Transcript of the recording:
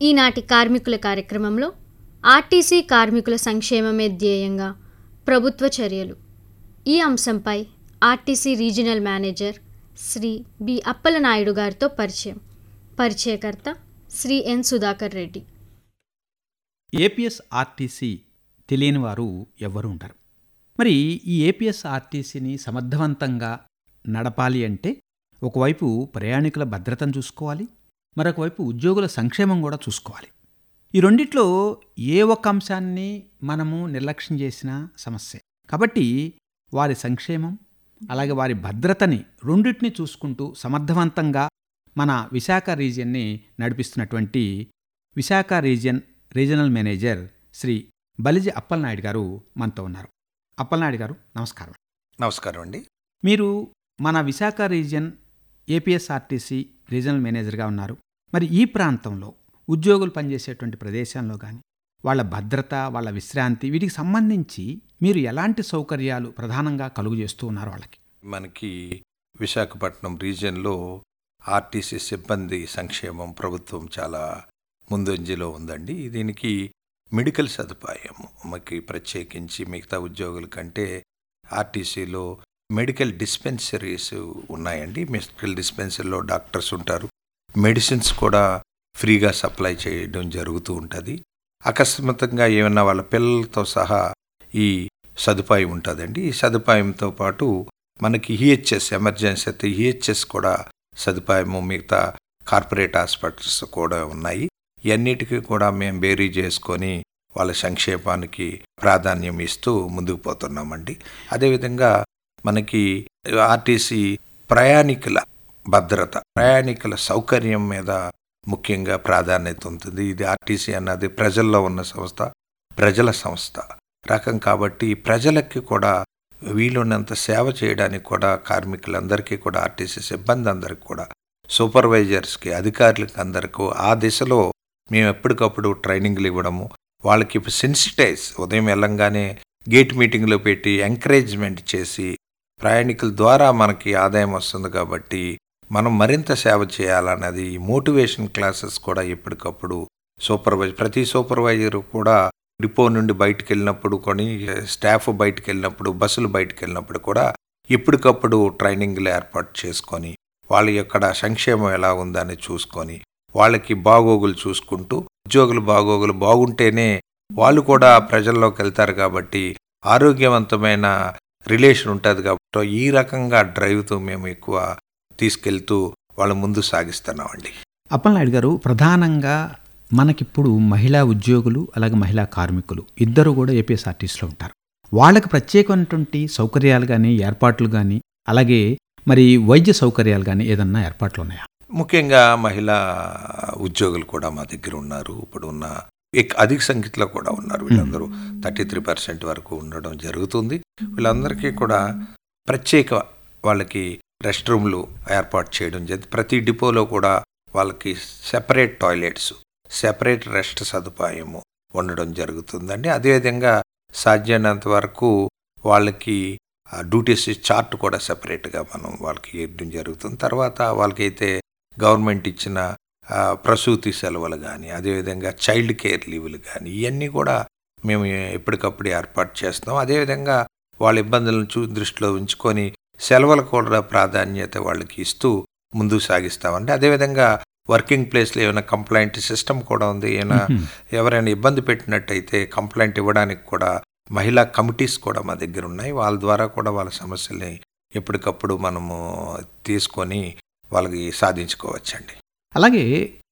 ఈనాటి కార్మికుల కార్యక్రమంలో ఆర్టీసీ కార్మికుల సంక్షేమమే ధ్యేయంగా ప్రభుత్వ చర్యలు ఈ అంశంపై RTC regional manager Sri B Appalanaidu గారితో పరిచయం పరిచయకర్త Sri N Sudhakar Reddy APS RTC తెలియని వారు ఎవ్వరూ ఉండరు మరి ఈ ఏపీఎస్ ఆర్టీసీని సమర్థవంతంగా నడపాలి అంటే ఒకవైపు ప్రయాణికుల భద్రతను చూసుకోవాలి మరొక వైపు ఉద్యోగుల సంక్షేమం కూడా చూసుకోవాలి ఈ రెండిట్లో ఏ ఒక్క అంశాన్ని మనము నిర్లక్ష్యం చేసినా సమస్య కాబట్టి వారి సంక్షేమం అలాగే వారి భద్రతని రెండింటిని చూసుకుంటూ సమర్థవంతంగా మన విశాఖ రీజియన్ని నడిపిస్తున్నటువంటి Visakha region regional manager Sri Baliji Appalanaidu గారు మనతో ఉన్నారు అప్పలనాయుడు గారు నమస్కారం నమస్కారం అండి మీరు మన విశాఖ రీజియన్ ఏపీఎస్ఆర్టీసీ రీజనల్ మేనేజర్గా ఉన్నారు మరి ఈ ప్రాంతంలో ఉద్యోగులు పనిచేసేటువంటి ప్రదేశంలో కానీ వాళ్ళ భద్రత వాళ్ళ విశ్రాంతి వీటికి సంబంధించి మీరు ఎలాంటి సౌకర్యాలు ప్రధానంగా కలుగు చేస్తూ ఉన్నారు వాళ్ళకి మనకి విశాఖపట్నం రీజియన్లో ఆర్టీసీ సిబ్బంది సంక్షేమం ప్రభుత్వం చాలా ముందంజలో ఉందండి దీనికి మెడికల్ సదుపాయం మనకి ప్రత్యేకించి మిగతా ఉద్యోగుల కంటే ఆర్టీసీలో మెడికల్ డిస్పెన్సరీస్ ఉన్నాయండి మెడికల్ డిస్పెన్సరీలో డాక్టర్స్ ఉంటారు మెడిసిన్స్ కూడా ఫ్రీగా సప్లై చేయడం జరుగుతూ ఉంటుంది అకస్మాత్తుగా ఏమన్నా వాళ్ళ పిల్లలతో సహా ఈ సదుపాయం ఉంటుందండి ఈ సదుపాయంతో పాటు మనకి ఈహెచ్ఎస్ ఎమర్జెన్సీ అయితే ఈహెచ్ఎస్ కూడా సదుపాయము మిగతా కార్పొరేట్ హాస్పిటల్స్ కూడా ఉన్నాయి ఇవన్నిటికీ కూడా మేము బేరీ చేసుకొని వాళ్ళ సంక్షేమానికి ప్రాధాన్యం ఇస్తూ ముందుకు పోతున్నామండి అదేవిధంగా మనకి ఆర్టీసీ ప్రయాణికుల భద్రత ప్రయాణికుల సౌకర్యం మీద ముఖ్యంగా ప్రాధాన్యత ఉంటుంది ఇది ఆర్టీసీ అన్నది ప్రజల్లో ఉన్న సంస్థ ప్రజల సంస్థ రకం కాబట్టి ప్రజలకి కూడా వీలున్నంత సేవ చేయడానికి కూడా కార్మికులందరికీ కూడా ఆర్టీసీ సిబ్బంది అందరికి కూడా సూపర్వైజర్స్కి అధికారులకి అందరికీ ఆ దిశలో మేము ఎప్పటికప్పుడు ట్రైనింగ్లు ఇవ్వడము వాళ్ళకి సెన్సిటైజ్ ఉదయం వెళ్ళంగానే గేట్ మీటింగ్లో పెట్టి ఎంకరేజ్మెంట్ చేసి ప్రయాణికుల ద్వారా మనకి ఆదాయం వస్తుంది కాబట్టి మనం మరింత సేవ చేయాలన్నది మోటివేషన్ క్లాసెస్ కూడా ఎప్పటికప్పుడు సూపర్వైజర్ ప్రతి సూపర్వైజర్ కూడా డిపో నుండి బయటికి వెళ్ళినప్పుడు కొని స్టాఫ్ బయటికి వెళ్ళినప్పుడు బస్సులు బయటికి వెళ్ళినప్పుడు కూడా ఎప్పటికప్పుడు ట్రైనింగ్లు ఏర్పాటు చేసుకొని వాళ్ళ యొక్క సంక్షేమం ఎలా ఉందని చూసుకొని వాళ్ళకి బాగోగులు చూసుకుంటూ ఉద్యోగులు బాగోగులు బాగుంటేనే వాళ్ళు కూడా ప్రజల్లోకి వెళ్తారు కాబట్టి ఆరోగ్యవంతమైన రిలేషన్ ఉంటుంది కాబట్టి ఈ రకంగా డ్రైవ్తో మేము ఎక్కువ తీసుకెళ్తూ వాళ్ళ ముందు సాగిస్తున్నామండి అప్పలనాయుడు గారు ప్రధానంగా మనకిప్పుడు మహిళా ఉద్యోగులు అలాగే మహిళా కార్మికులు ఇద్దరు కూడా ఏపీఎస్ఆర్టీసీలో ఉంటారు వాళ్ళకి ప్రత్యేకమైనటువంటి సౌకర్యాలు కానీ ఏర్పాట్లు కానీ అలాగే మరి వైద్య సౌకర్యాలు కానీ ఏదన్నా ఏర్పాట్లు ఉన్నాయా ముఖ్యంగా మహిళా ఉద్యోగులు కూడా మా దగ్గర ఉన్నారు ఇప్పుడు ఉన్న ఎక్- అధిక సంఖ్యలో కూడా ఉన్నారు వీళ్ళందరూ థర్టీ త్రీ పర్సెంట్ వరకు ఉండడం జరుగుతుంది వీళ్ళందరికీ కూడా ప్రత్యేక వాళ్ళకి రెస్ట్ రూమ్లు ఏర్పాటు చేయడం జరిగింది ప్రతి డిపోలో కూడా వాళ్ళకి సెపరేట్ టాయిలెట్స్ సెపరేట్ రెస్ట్ సదుపాయము ఉండడం జరుగుతుందండి అదేవిధంగా సాధ్యమైనంత వరకు వాళ్ళకి డ్యూటీస్ చార్ట్ కూడా సెపరేట్గా మనం వాళ్ళకి ఇవ్వడం జరుగుతుంది తర్వాత వాళ్ళకైతే గవర్నమెంట్ ఇచ్చిన ఆ, ప్రసూతి సెలవులు కానీ అదేవిధంగా చైల్డ్ కేర్ లీవులు కానీ ఇవన్నీ కూడా మేము ఎప్పటికప్పుడు ఏర్పాటు చేస్తున్నాం అదేవిధంగా వాళ్ళ ఇబ్బందులను చూ దృష్టిలో ఉంచుకొని సెలవులకు కూడా ప్రాధాన్యత వాళ్ళకి ఇస్తూ ముందుకు సాగిస్తామండి అదేవిధంగా వర్కింగ్ ప్లేస్లో ఏమైనా కంప్లైంట్ సిస్టమ్ కూడా ఉంది ఏమైనా ఎవరైనా ఇబ్బంది పెట్టినట్టయితే కంప్లైంట్ ఇవ్వడానికి కూడా మహిళా కమిటీస్ కూడా మా దగ్గర ఉన్నాయి వాళ్ళ ద్వారా కూడా వాళ్ళ సమస్యల్ని ఎప్పటికప్పుడు మనము తీసుకొని వాళ్ళకి సాధించుకోవచ్చండి అలాగే